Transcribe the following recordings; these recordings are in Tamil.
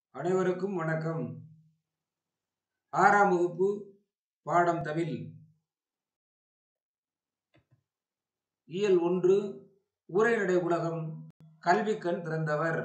அனைவருக்கும் வணக்கம் ஆறாம் வகுப்பு பாடம் தமிழ் இயல் ஒன்று உரைநடை உலகம் கல்விக்கண் திறந்தவர்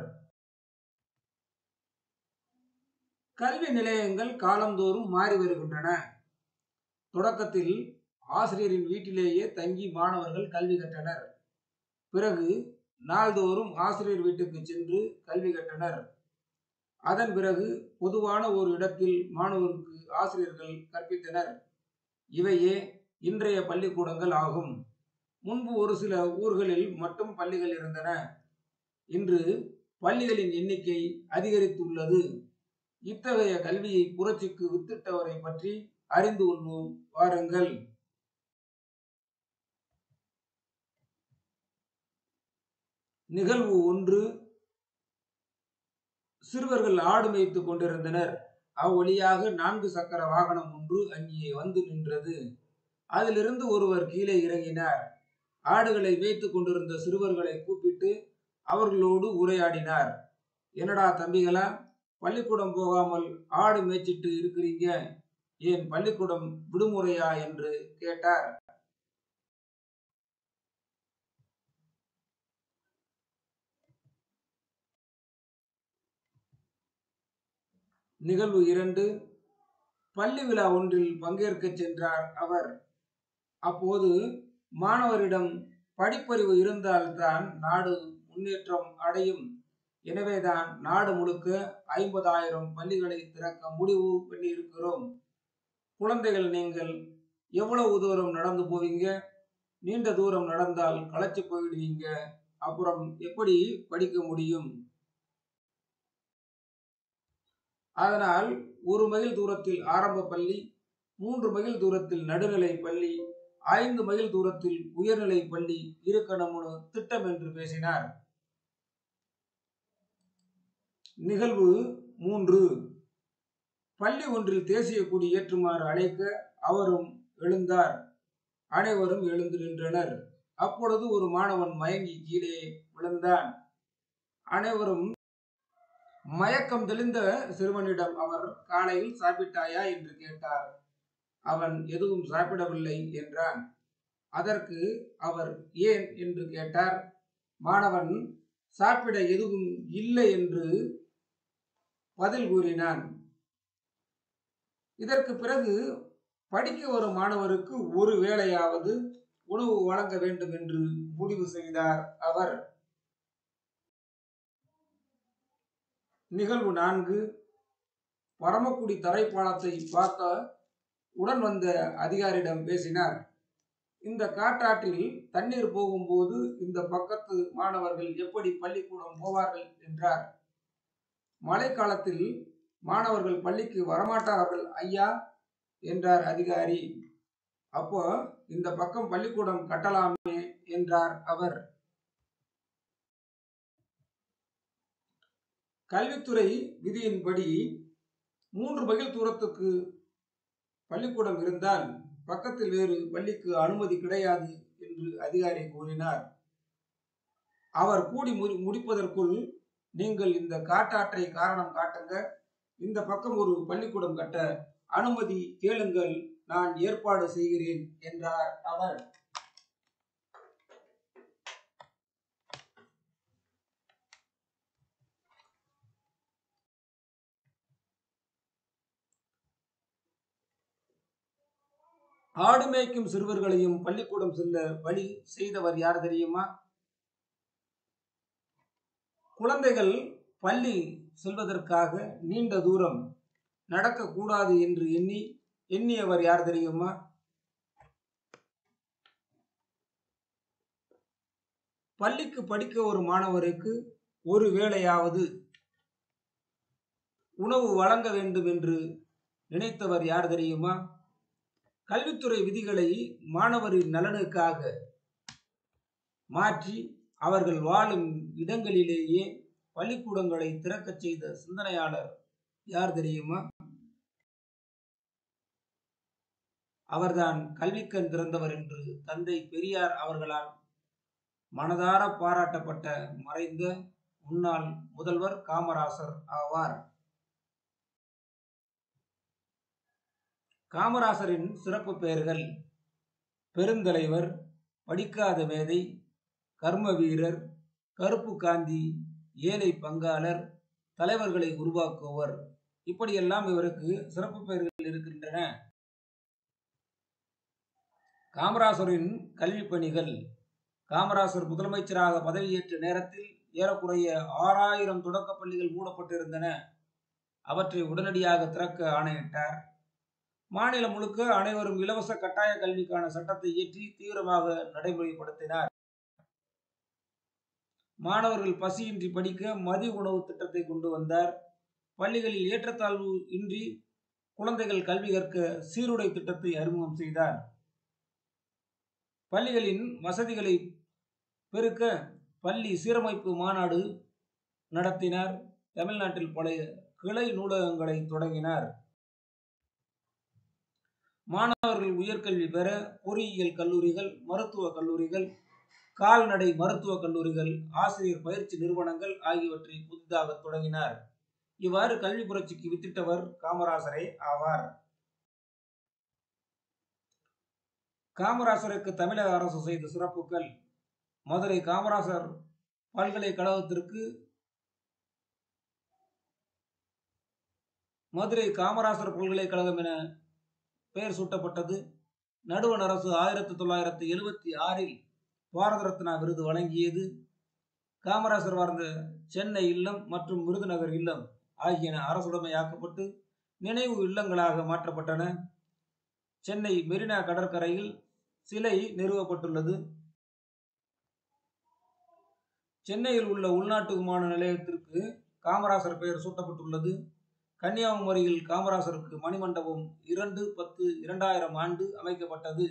கல்வி நிலையங்கள் காலந்தோறும் மாறி வருகின்றன தொடக்கத்தில் ஆசிரியரின் வீட்டிலேயே தங்கி மாணவர்கள் கல்வி கற்றனர் பிறகு நாள்தோறும் ஆசிரியர் வீட்டுக்கு சென்று கல்வி கற்றனர் அதன் பிறகு பொதுவான ஒரு இடத்தில் மாணவருக்கு ஆசிரியர்கள் கற்பித்தனர் இவையே இன்றைய பள்ளிக்கூடங்கள் ஆகும் முன்பு ஒரு சில ஊர்களில் மட்டும் பள்ளிகள் இருந்தன இன்று பள்ளிகளின் எண்ணிக்கை அதிகரித்துள்ளது இத்தகைய கல்வியை புரட்சிக்கு வித்திட்டவரை பற்றி அறிந்து கொள்வோம் வாருங்கள் நிகழ்வு ஒன்று சிறுவர்கள் ஆடு மேய்த்துக் கொண்டிருந்தனர் அவ்வழியாக நான்கு சக்கர வாகனம் ஒன்று அங்கே வந்து நின்றது அதிலிருந்து ஒருவர் கீழே இறங்கினார் ஆடுகளை மேய்த்துக் கொண்டிருந்த சிறுவர்களை கூப்பிட்டு அவர்களோடு உரையாடினார் என்னடா தம்பிகளா பள்ளிக்கூடம் போகாமல் ஆடு மேய்ச்சிட்டு இருக்கிறீங்க ஏன் பள்ளிக்கூடம் விடுமுறையா என்று கேட்டார் நிகழ்வு இரண்டு பள்ளி விழா ஒன்றில் பங்கேற்கச் சென்றார் அவர் அப்போது மாணவரிடம் படிப்பறிவு இருந்தால்தான் நாடு முன்னேற்றம் அடையும் எனவேதான் நாடு முழுக்க ஐம்பதாயிரம் பள்ளிகளை திறக்க முடிவு பண்ணியிருக்கிறோம் குழந்தைகள் நீங்கள் எவ்வளவு தூரம் நடந்து போவீங்க நீண்ட தூரம் நடந்தால் களைச்சு போயிடுவீங்க அப்புறம் எப்படி படிக்க முடியும் அதனால் ஒரு மைல் தூரத்தில் ஆரம்ப பள்ளி மூன்று மைல் தூரத்தில் நடுநிலை பள்ளி ஐந்து மைல் தூரத்தில் உயர்நிலை பள்ளி இருக்கணும்னு திட்டம் என்று பேசினார் நிகழ்வு மூன்று பள்ளி ஒன்றில் தேசிய கொடி ஏற்றுமாறு அழைக்க அவரும் எழுந்தார் அனைவரும் எழுந்து நின்றனர் அப்பொழுது ஒரு மாணவன் மயங்கி கீழே விழுந்தான் அனைவரும் மயக்கம் தெளிந்த சிறுவனிடம் அவர் காலையில் சாப்பிட்டாயா என்று கேட்டார் அவன் எதுவும் சாப்பிடவில்லை என்றான் அதற்கு அவர் ஏன் என்று கேட்டார் மாணவன் சாப்பிட எதுவும் இல்லை என்று பதில் கூறினான் இதற்கு பிறகு படிக்க வரும் மாணவருக்கு ஒரு வேளையாவது உணவு வழங்க வேண்டும் என்று முடிவு செய்தார் அவர் நிகழ்வு நான்கு பரமக்குடி தரைப்பாலத்தை பார்த்த உடன் வந்த அதிகாரியிடம் பேசினார் இந்த காட்டாற்றில் தண்ணீர் போகும்போது இந்த பக்கத்து மாணவர்கள் எப்படி பள்ளிக்கூடம் போவார்கள் என்றார் மழைக்காலத்தில் மாணவர்கள் பள்ளிக்கு வரமாட்டார்கள் ஐயா என்றார் அதிகாரி அப்போ இந்த பக்கம் பள்ளிக்கூடம் கட்டலாமே என்றார் அவர் கல்வித்துறை விதியின்படி மூன்று மைல் தூரத்துக்கு பள்ளிக்கூடம் இருந்தால் பக்கத்தில் வேறு பள்ளிக்கு அனுமதி கிடையாது என்று அதிகாரி கூறினார் அவர் கூடி முடிப்பதற்குள் நீங்கள் இந்த காட்டாற்றை காரணம் காட்டுங்க இந்த பக்கம் ஒரு பள்ளிக்கூடம் கட்ட அனுமதி கேளுங்கள் நான் ஏற்பாடு செய்கிறேன் என்றார் அவர் ஆடு மேய்க்கும் சிறுவர்களையும் பள்ளிக்கூடம் செல்ல வழி செய்தவர் யார் தெரியுமா குழந்தைகள் பள்ளி செல்வதற்காக நீண்ட தூரம் நடக்கக்கூடாது என்று எண்ணி எண்ணியவர் யார் தெரியுமா பள்ளிக்கு படிக்க ஒரு மாணவருக்கு ஒரு வேளையாவது உணவு வழங்க வேண்டும் என்று நினைத்தவர் யார் தெரியுமா கல்வித்துறை விதிகளை மாணவரின் நலனுக்காக மாற்றி அவர்கள் வாழும் இடங்களிலேயே பள்ளிக்கூடங்களை திறக்கச் செய்த சிந்தனையாளர் யார் தெரியுமா அவர்தான் கல்விக்கண் திறந்தவர் என்று தந்தை பெரியார் அவர்களால் மனதார பாராட்டப்பட்ட மறைந்த முன்னாள் முதல்வர் காமராசர் ஆவார் காமராசரின் சிறப்பு பெயர்கள் பெருந்தலைவர் படிக்காத மேதை கர்ம வீரர் கருப்பு காந்தி ஏழை பங்காளர் தலைவர்களை உருவாக்குவர் இப்படியெல்லாம் இவருக்கு சிறப்பு பெயர்கள் இருக்கின்றன காமராசரின் கல்வி பணிகள் காமராசர் முதலமைச்சராக பதவியேற்ற நேரத்தில் ஏறக்குறைய ஆறாயிரம் தொடக்க பள்ளிகள் மூடப்பட்டிருந்தன அவற்றை உடனடியாக திறக்க ஆணையிட்டார் மாநிலம் முழுக்க அனைவரும் இலவச கட்டாய கல்விக்கான சட்டத்தை இயற்றி தீவிரமாக நடைமுறைப்படுத்தினார் மாணவர்கள் பசியின்றி படிக்க மதிய உணவு திட்டத்தை கொண்டு வந்தார் பள்ளிகளில் ஏற்றத்தாழ்வு இன்றி குழந்தைகள் கல்வி கற்க சீருடை திட்டத்தை அறிமுகம் செய்தார் பள்ளிகளின் வசதிகளை பெருக்க பள்ளி சீரமைப்பு மாநாடு நடத்தினார் தமிழ்நாட்டில் பல கிளை நூலகங்களை தொடங்கினார் மாணவர்கள் உயர்கல்வி பெற பொறியியல் கல்லூரிகள் மருத்துவ கல்லூரிகள் கால்நடை மருத்துவக் கல்லூரிகள் ஆசிரியர் பயிற்சி நிறுவனங்கள் ஆகியவற்றை புதிதாக தொடங்கினார் இவ்வாறு கல்வி புரட்சிக்கு வித்திட்டவர் காமராசரே ஆவார் காமராசருக்கு தமிழக அரசு செய்த சிறப்புகள் மதுரை காமராசர் பல்கலைக்கழகத்திற்கு மதுரை காமராசர் பல்கலைக்கழகம் என பெயர் சூட்டப்பட்டது நடுவண் அரசு ஆயிரத்தி தொள்ளாயிரத்தி எழுபத்தி ஆறில் பாரத ரத்னா விருது வழங்கியது காமராசர் வாழ்ந்த சென்னை இல்லம் மற்றும் விருதுநகர் இல்லம் ஆகியன அரசுடைமையாக்கப்பட்டு நினைவு இல்லங்களாக மாற்றப்பட்டன சென்னை மெரினா கடற்கரையில் சிலை நிறுவப்பட்டுள்ளது சென்னையில் உள்ள உள்நாட்டு விமான நிலையத்திற்கு காமராசர் பெயர் சூட்டப்பட்டுள்ளது கன்னியாகுமரியில் காமராசருக்கு மணிமண்டபம் இரண்டு பத்து இரண்டாயிரம் ஆண்டு அமைக்கப்பட்டது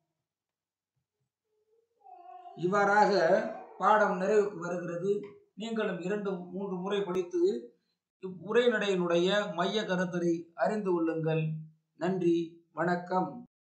இவ்வாறாக பாடம் நிறைவுக்கு வருகிறது நீங்களும் இரண்டு மூன்று முறை படித்து இவ்வுரைநடையினுடைய மைய கருத்தரை அறிந்து கொள்ளுங்கள் நன்றி வணக்கம்